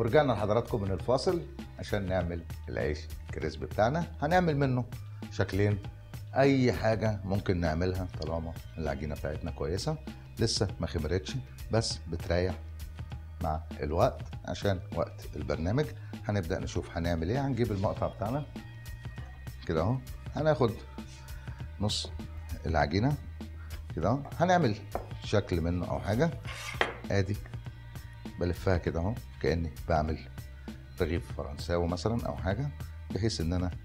ورجعنا لحضراتكم من الفاصل عشان نعمل العيش الكريسبي بتاعنا هنعمل منه شكلين اي حاجه ممكن نعملها طالما العجينه بتاعتنا كويسه لسه ما خمرتش بس بتريح مع الوقت عشان وقت البرنامج هنبدا نشوف هنعمل ايه هنجيب المقطع بتاعنا كده اهو هناخد نص العجينه كده اهو هنعمل شكل منه او حاجه ادي بلفها كده اهو كاني بعمل رغيف فرنساوي مثلا او حاجه بحيث ان انا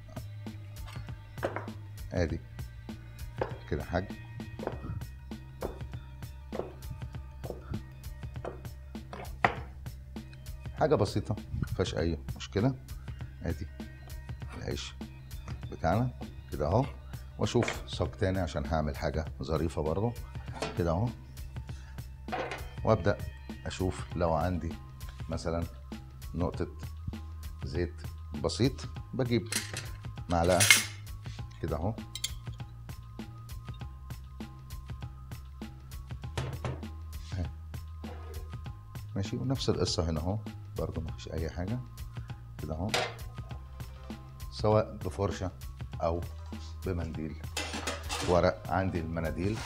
ادي كده حاجه حاجه بسيطه مفيهاش اي مشكله ادي العيش بتاعنا كده اهو واشوف صاج تاني عشان هعمل حاجه ظريفه برضه كده اهو وابدا اشوف لو عندي مثلا نقطه زيت بسيط بجيب معلقه كده اهو أهي. ماشي ونفس القصه هنا اهو برضه مفيش اي حاجه كده اهو سواء بفرشه او بمنديل ورق عندي المناديل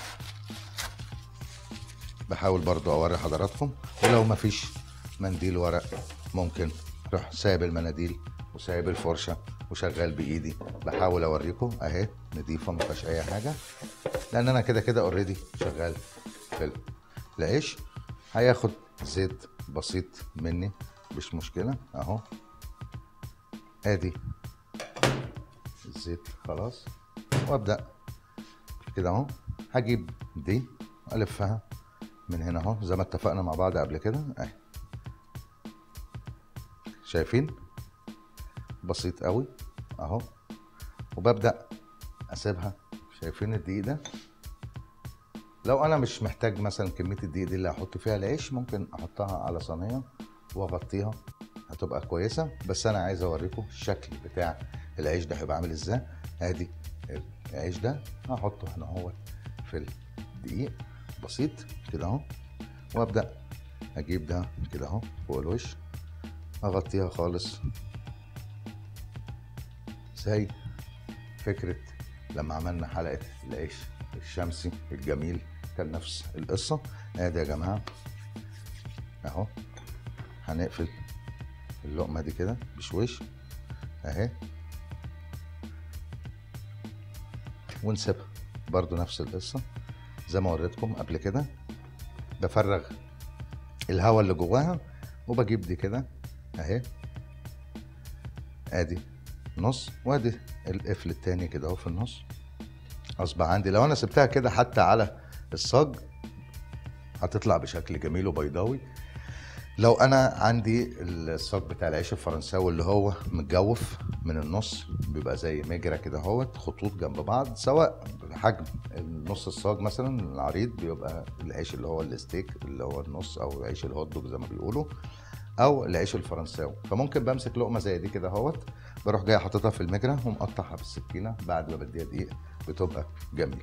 بحاول برضو اوري حضراتكم ولو مفيش منديل ورق ممكن اروح سايب المناديل وسايب الفرشه وشغال بايدي بحاول اوريكم اهي نضيفه ما فيهاش اي حاجه لان انا كده كده اوريدي شغال في العيش هياخد زيت بسيط مني مش مشكله اهو ادي الزيت خلاص وابدا كده اهو هجيب دي والفها من هنا اهو زي ما اتفقنا مع بعض قبل كده اهي شايفين بسيط قوي اهو وببدا اسيبها شايفين الدقيق ده لو انا مش محتاج مثلا كميه الدقيق دي اللي هحط فيها العيش ممكن احطها على صينيه واغطيها هتبقى كويسه بس انا عايز اوريكم الشكل بتاع العيش ده هيبقى عامل ازاي ادي العيش ده هحطه هنا اهو في الدقيق بسيط كده اهو وابدا اجيب ده كده اهو فوق الوش اغطيها خالص زي فكرة لما عملنا حلقة العيش الشمسي الجميل كان نفس القصة ادي يا جماعة اهو هنقفل اللقمة دي كده بشويش اهي ونسيبها برضو نفس القصة زي ما وريتكم قبل كده بفرغ الهواء اللي جواها وبجيب دي كده اهي ادي نص وادي القفل التاني كده اهو في النص اصبح عندي لو انا سبتها كده حتى على الصاج هتطلع بشكل جميل وبيضاوي لو انا عندي الصاج بتاع العيش الفرنساوي اللي هو متجوف من النص بيبقى زي مجرى كده اهوت خطوط جنب بعض سواء حجم النص الصاج مثلا العريض بيبقى العيش اللي هو الستيك اللي هو النص او العيش الهوت دوج زي ما بيقولوا او العيش الفرنساوي فممكن بمسك لقمه زي دي كده اهوت بروح جاي حاططها في المجرى ومقطعها بالسكينه بعد ما بديها دقيق بتبقى جميله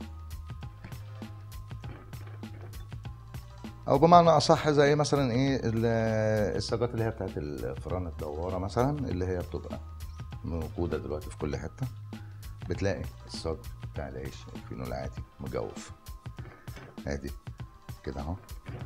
او بمعنى اصح زي مثلا ايه السجات اللي هي بتاعت الفران الدواره مثلا اللي هي بتبقى موجوده دلوقتي في كل حته بتلاقي الصاج بتاع العيش الفينو العادي مجوف ادي كده اهو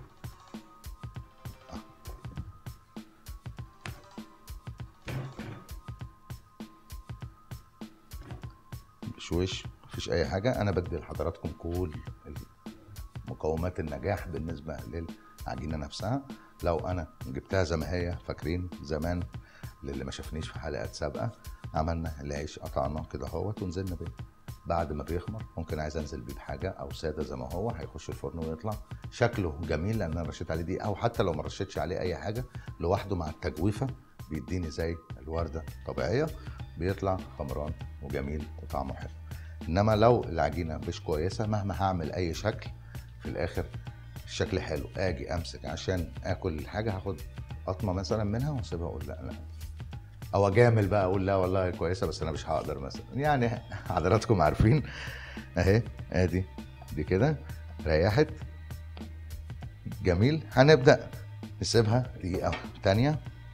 بشويش مفيش اي حاجه انا بدي لحضراتكم كل مقومات النجاح بالنسبه للعجينه نفسها لو انا جبتها زي ما هي فاكرين زمان للي ما شافنيش في حلقات سابقه عملنا العيش قطعناه كده اهوت ونزلنا بيه بعد ما بيخمر ممكن عايز انزل بيه بحاجه او ساده زي ما هو هيخش الفرن ويطلع شكله جميل لان انا رشيت عليه دي او حتى لو ما رشيتش عليه اي حاجه لوحده مع التجويفه بيديني زي الورده طبيعيه بيطلع خمران وجميل وطعمه حلو انما لو العجينه مش كويسه مهما هعمل اي شكل في الاخر الشكل حلو اجي امسك عشان اكل الحاجه هاخد قطمه مثلا منها واسيبها اقول لا لا او اجامل بقى اقول لا والله كويسه بس انا مش هقدر مثلا يعني حضراتكم عارفين اهي ادي دي كده ريحت جميل هنبدا نسيبها دقيقه تانية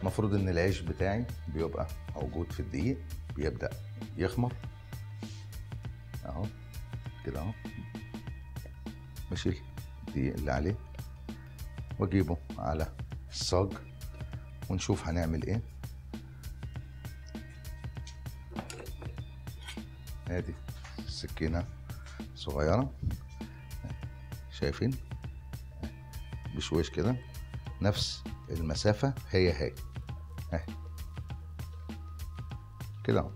المفروض ان العيش بتاعي بيبقى موجود في الدقيق بيبدا يخمر اهو كده اهو بشيل الدقيق اللي عليه واجيبه على الصاج ونشوف هنعمل ايه ادي سكينه صغيره شايفين بشويش كده نفس المسافه هي هي اهي كده اهو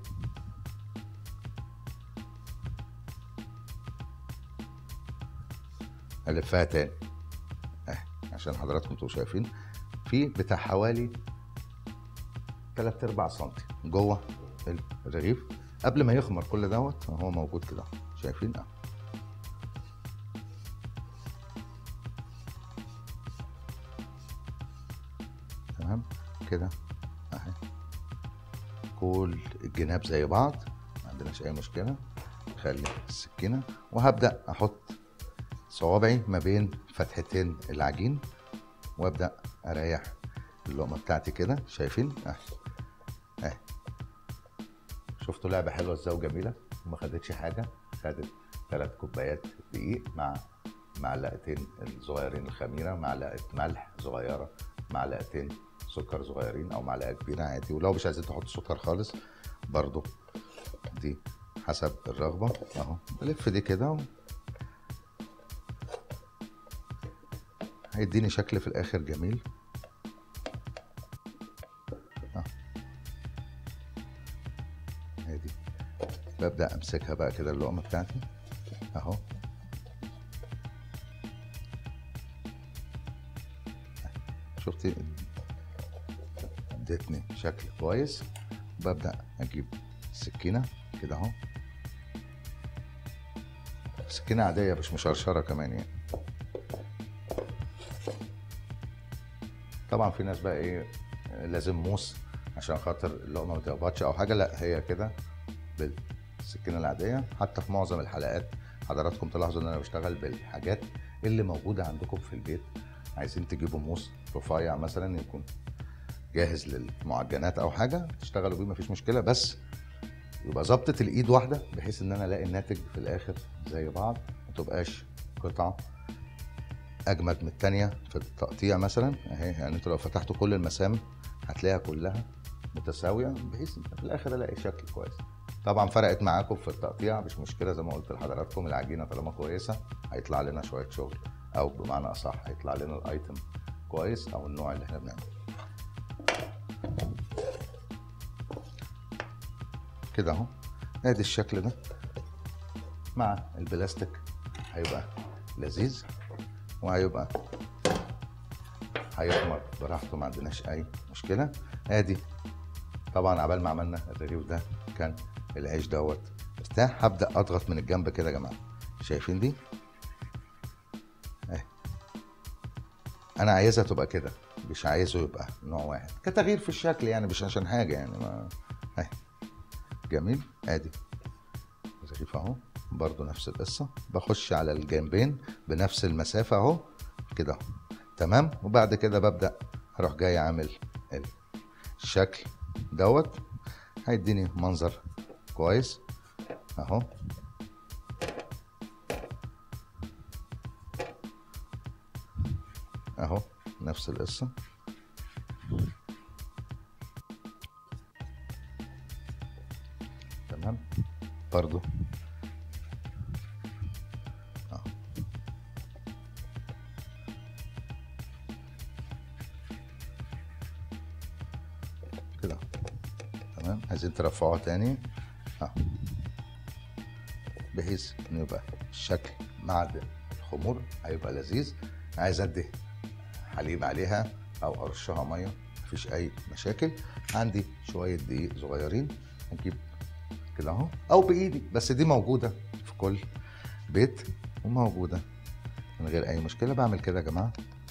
الفها تاني اهي عشان حضراتكم تبقوا شايفين في بتاع حوالي تلات ارباع سنتي جوه الرغيف قبل ما يخمر كل دوت هو موجود كده شايفين اه تمام كده اهي كل الجناب زي بعض ما عندناش اي مشكله خلي السكينه وهبدا احط صوابعي ما بين فتحتين العجين وابدا اريح اللقمه بتاعتي كده شايفين اهي اهي شفتوا لعبه حلوه ازاي وجميله وما خدتش حاجه خدت ثلاث كوبايات دقيق مع معلقتين الصغيرين الخميره معلقه ملح صغيره معلقتين سكر صغيرين او معلقه كبيره عادي ولو مش عايزين تحطوا سكر خالص برضو دي حسب الرغبه اهو بلف دي كده و... هيديني شكل في الاخر جميل اه ادي ببدا امسكها بقى كده اللقمه بتاعتي اهو شفتي ادتني شكل كويس ببدا اجيب السكينه كده اهو سكينه عاديه مش مشرشره كمان يعني طبعا في ناس بقى ايه لازم موس عشان خاطر اللقمه ما تهبطش او حاجه لا هي كده بالسكينه العاديه حتى في معظم الحلقات حضراتكم تلاحظوا ان انا بشتغل بالحاجات اللي موجوده عندكم في البيت عايزين تجيبوا موس رفيع مثلا يكون جاهز للمعجنات او حاجه تشتغلوا بيه مفيش مشكله بس يبقى ظبطه الايد واحده بحيث ان انا الاقي الناتج في الاخر زي بعض ما تبقاش قطعه اجمد من التانية في التقطيع مثلا اهي يعني انتوا لو فتحتوا كل المسام هتلاقيها كلها متساويه بحيث ان في الاخر الاقي شكل كويس طبعا فرقت معاكم في التقطيع مش مشكله زي ما قلت لحضراتكم العجينه طالما كويسه هيطلع لنا شويه شغل او بمعنى اصح هيطلع لنا الايتم كويس او النوع اللي احنا بنعمله كده اهو ادي الشكل ده مع البلاستيك هيبقى لذيذ وهيبقى هيخمر براحته ما عندناش اي مشكله ادي طبعا عبال ما عملنا الرغيف ده كان العيش دوت ارتاح هبدا اضغط من الجنب كده يا جماعه شايفين دي اهي انا عايزها تبقى كده مش عايزه يبقى نوع واحد كتغيير في الشكل يعني مش عشان حاجه يعني ما اهي جميل ادي الرغيف اهو برضو نفس القصه بخش على الجنبين بنفس المسافه اهو كده اهو تمام وبعد كده ببدا اروح جاي عامل الشكل دوت هيديني منظر كويس اهو اهو نفس القصه تمام برضو أهو. كده تمام عايزين ترفعوها تاني اهو بحيث انه يبقى الشكل مع الخمور هيبقى لذيذ عايز ادي حليب عليها او ارشها ميه مفيش اي مشاكل عندي شويه دقيق صغيرين اجيب كده اهو او بايدي بس دي موجوده في كل بيت وموجوده من غير اي مشكله بعمل كده يا جماعه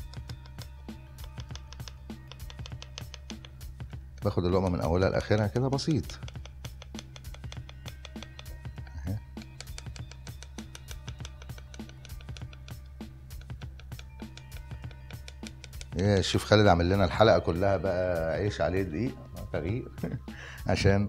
باخد اللقمه من اولها لاخرها كده بسيط أهي. ايه الشيف خالد عامل لنا الحلقه كلها بقى عيش عليه دقيق تغيير عشان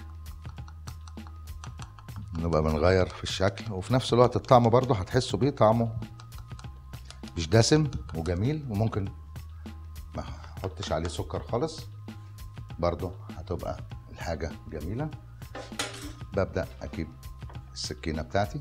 نبقى بنغير في الشكل وفي نفس الوقت الطعم برضه هتحسوا بيه طعمه مش دسم وجميل وممكن ما احطش عليه سكر خالص برضه هتبقى الحاجه جميله ببدا اجيب السكينه بتاعتي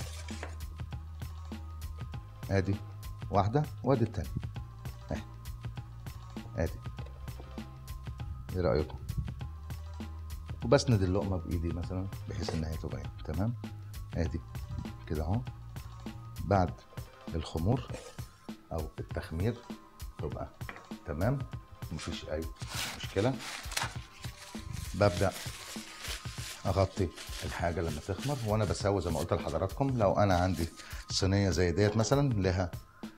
ادي واحده وادي التانيه اهي ادي ايه رايكم وبسند اللقمه بايدي مثلا بحيث ان هي تبقى تمام ادي كده اهو بعد الخمور او التخمير تبقى تمام مفيش اي مشكله ببدا اغطي الحاجه لما تخمر وانا بسوي زي ما قلت لحضراتكم لو انا عندي صينيه زي ديت مثلا لها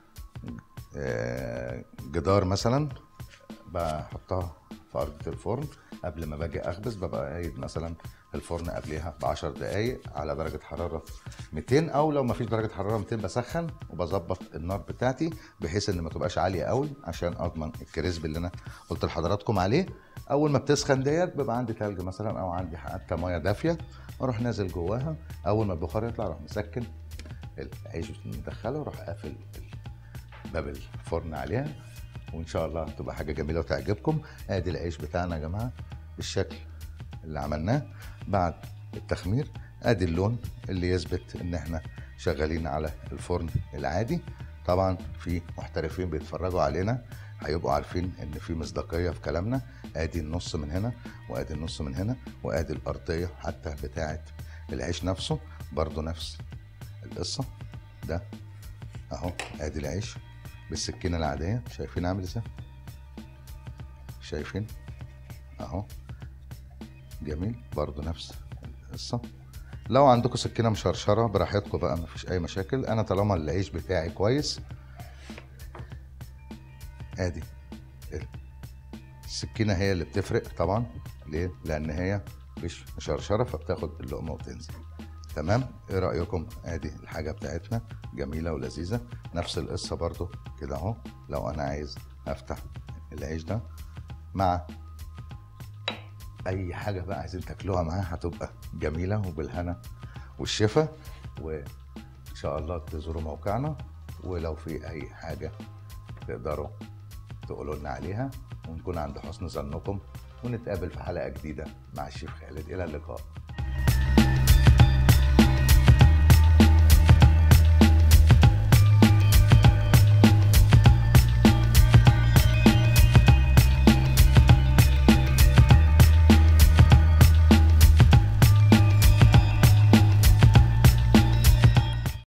آه، جدار مثلا بحطها في ارضيه الفرن قبل ما باجي اخبز ببقى قايد مثلا الفرن قبليها ب 10 دقايق على درجه حراره 200 او لو ما فيش درجه حراره 200 بسخن وبظبط النار بتاعتي بحيث ان ما تبقاش عاليه قوي عشان اضمن الكريسب اللي انا قلت لحضراتكم عليه اول ما بتسخن ديت بيبقى عندي تلج مثلا او عندي حتى ميه دافيه اروح نازل جواها اول ما البخار يطلع اروح مسكن العيش مدخله واروح قافل باب الفرن عليها وان شاء الله تبقى حاجه جميله وتعجبكم ادي العيش بتاعنا يا جماعه بالشكل اللي عملناه بعد التخمير ادي اللون اللي يثبت ان احنا شغالين على الفرن العادي طبعا في محترفين بيتفرجوا علينا هيبقوا عارفين ان في مصداقيه في كلامنا ادي النص من هنا وادي النص من هنا وادي الارضيه حتى بتاعه العيش نفسه برضو نفس القصه ده اهو ادي العيش بالسكينه العاديه شايفين عامل ازاي شايفين اهو جميل برضو نفس القصه لو عندكم سكينه مشرشره براحتكم بقى مفيش اي مشاكل انا طالما العيش بتاعي كويس ادي السكينه هي اللي بتفرق طبعا ليه لان هي مش مشرشره فبتاخد اللقمه وتنزل تمام ايه رايكم ادي الحاجه بتاعتنا جميله ولذيذه نفس القصه برضو كده اهو لو انا عايز افتح العيش ده مع اي حاجه بقى عايزين تاكلوها معاه هتبقى جميله وبالهنا والشفا وان شاء الله تزوروا موقعنا ولو في اي حاجه تقدروا تقولوا لنا عليها ونكون عند حسن ظنكم ونتقابل في حلقه جديده مع الشيف خالد الى اللقاء